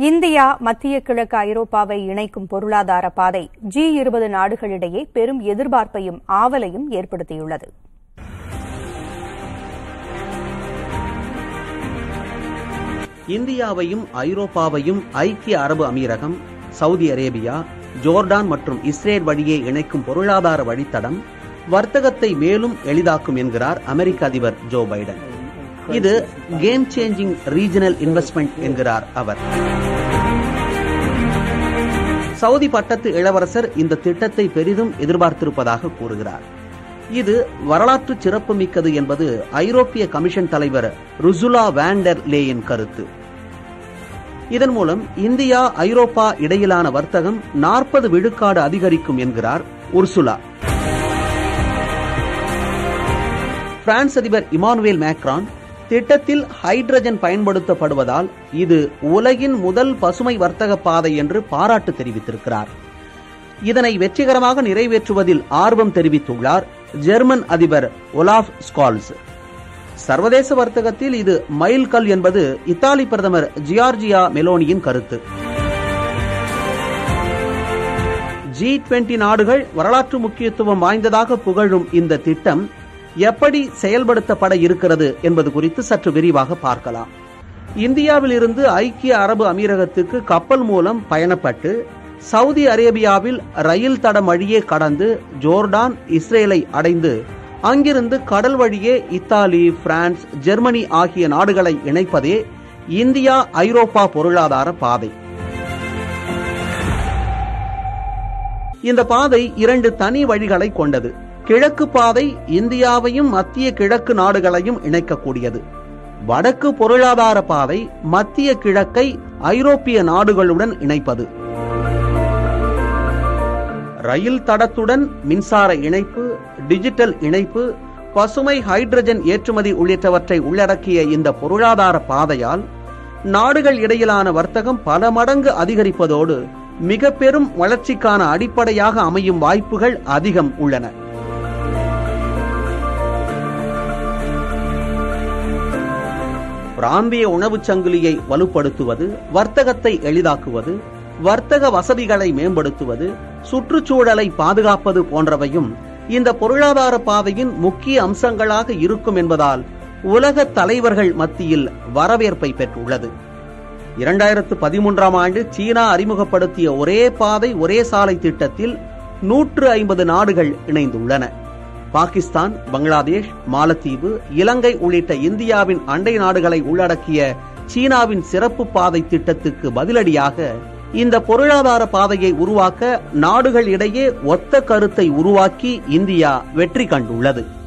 India மத்திய கிழக்கு ஐரோப்பாவை இணைக்கும் பொருளாதார பாதை ஜி இருபது நாடுகளிடையே பெரும் எதிர்பார்ப்பையும் ஆவலையும் ஏற்படுத்தியுள்ளது இந்தியாவையும் ஐரோப்பாவையும் ஐக்கிய அரபு அமீரகம் சவுதி அரேபியா ஜோர்டான் மற்றும் இஸ்ரேல் வழியே இணைக்கும் பொருளாதார வழித்தடம் வர்த்தகத்தை மேலும் எளிதாக்கும் என்கிறார் அமெரிக்க அதிபர் ஜோ பைடன் இது கேம் சேஞ்சிங் ரீஜனல் இன்வெஸ்ட்மெண்ட் என்கிறார் அவர் சவுதி பட்டத்து இளவரசர் இந்த திட்டத்தை பெரிதும் எதிர்பார்த்திருப்பதாக கூறுகிறார் இது வரலாற்று சிறப்புமிக்கது என்பது ஐரோப்பிய கமிஷன் தலைவர் ருசுலா வேண்டர் லேயின் கருத்து இதன் மூலம் இந்தியா ஐரோப்பா இடையிலான வர்த்தகம் நாற்பது விழுக்காடு அதிகரிக்கும் என்கிறார் உர்சுலா பிரான்ஸ் அதிபர் இமானுவேல் மேக்ரான் திட்டத்தில் ஹைட்ரஜன் பயன்படுத்தப்படுவதால் இது உலகின் முதல் பசுமை வர்த்தக பாதை என்று பாராட்டு தெரிவித்திருக்கிறார் இதனை வெற்றிகரமாக நிறைவேற்றுவதில் ஆர்வம் தெரிவித்துள்ளார் ஜெர்மன் அதிபர் ஒலாஃப் ஸ்கால்ஸ் சர்வதேச வர்த்தகத்தில் இது மைல்கல் என்பது இத்தாலி பிரதமர் ஜியார்ஜியா மெலோனியின் கருத்து ஜி டுவெண்டி நாடுகள் வரலாற்று முக்கியத்துவம் வாய்ந்ததாக புகழும் இந்த திட்டம் எப்படி செயல்படுத்தப்பட இருக்கிறது என்பது குறித்து சற்று விரிவாக பார்க்கலாம் இந்தியாவில் இருந்து ஐக்கிய அரபு அமீரகத்துக்கு கப்பல் மூலம் பயணப்பட்டு சவுதி அரேபியாவில் ரயில் தடம் வழியே கடந்து ஜோர்டான் இஸ்ரேலை அடைந்து அங்கிருந்து கடல் வழியே இத்தாலி பிரான்ஸ் ஜெர்மனி ஆகிய நாடுகளை இணைப்பதே இந்தியா ஐரோப்பா பொருளாதார பாதை இந்த பாதை இரண்டு தனி வழிகளை கொண்டது கிழக்கு பாதை இந்தியாவையும் மத்திய கிழக்கு நாடுகளையும் இணைக்கக்கூடியது வடக்கு பொருளாதார பாதை மத்திய கிழக்கை ஐரோப்பிய நாடுகளுடன் இணைப்பது ரயில் தடத்துடன் மின்சார இணைப்பு டிஜிட்டல் இணைப்பு பசுமை ஹைட்ரஜன் ஏற்றுமதி உள்ளிட்டவற்றை உள்ளடக்கிய இந்த பொருளாதார பாதையால் நாடுகள் இடையிலான வர்த்தகம் பல மடங்கு அதிகரிப்பதோடு மிக பெரும் வளர்ச்சிக்கான அடிப்படையாக அமையும் வாய்ப்புகள் அதிகம் உள்ளன பிராந்திய உணவுச் சங்கிலியை வலுப்படுத்துவது வர்த்தகத்தை எளிதாக்குவது வர்த்தக வசதிகளை மேம்படுத்துவது சுற்றுச்சூழலை பாதுகாப்பது போன்றவையும் இந்த பொருளாதார பாதையின் முக்கிய அம்சங்களாக இருக்கும் என்பதால் உலக தலைவர்கள் மத்தியில் வரவேற்பை பெற்றுள்ளது இரண்டாயிரத்து பதிமூன்றாம் ஆண்டு சீனா அறிமுகப்படுத்திய ஒரே பாதை ஒரே சாலை திட்டத்தில் நூற்று ஐம்பது நாடுகள் இணைந்துள்ளன பாகிஸ்தான் பங்களாதேஷ் மாலத்தீவு இலங்கை உள்ளிட்ட இந்தியாவின் அண்டை நாடுகளை உள்ளடக்கிய சீனாவின் சிறப்பு பாதை திட்டத்துக்கு பதிலடியாக இந்த பொருளாதார பாதையை உருவாக்க நாடுகள் இடையே ஒத்த கருத்தை உருவாக்கி இந்தியா வெற்றி கண்டுள்ளது